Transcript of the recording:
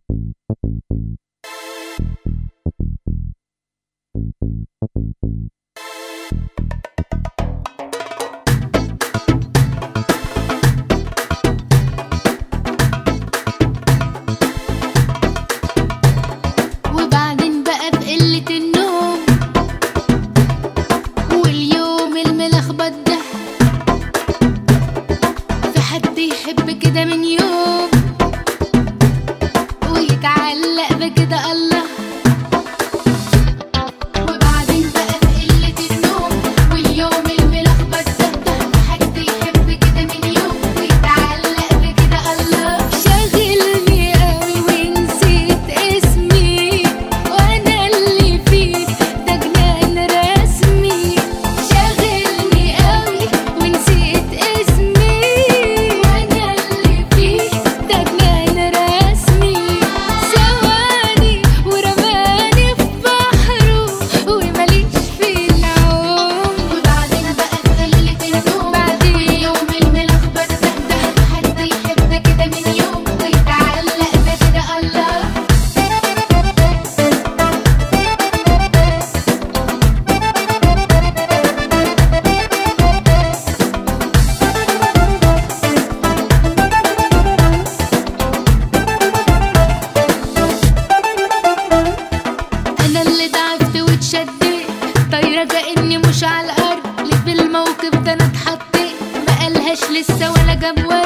وبعدين بقى بقلة النوم واليوم الملخبط ده في حد يحب كده من يوم ويتعلق بكده الله وبعدين بقى بقلة النوم واليوم الملخبط ده ده في حد يحب كده من يوم ويتعلق بكده الله شاغلني قوي ونسيت اسمي وانا اللي فيه ده جنان رسمي شاغلني قوي ونسيت اسمي وانا اللي فيه ده جنان رسمي سواني ورماني في بحره وماليش في العوم وبعدين بقى قلة النوم بعدين يوم الملخبط ده ده حد يحب كده من يوم ويتعلق بكده الله انا اللي ضعفت واتشديت طايره كاني مش على الارض ليه في الموقف ده انا اتحطيت ما قالهاش لسه ولا جاب ورد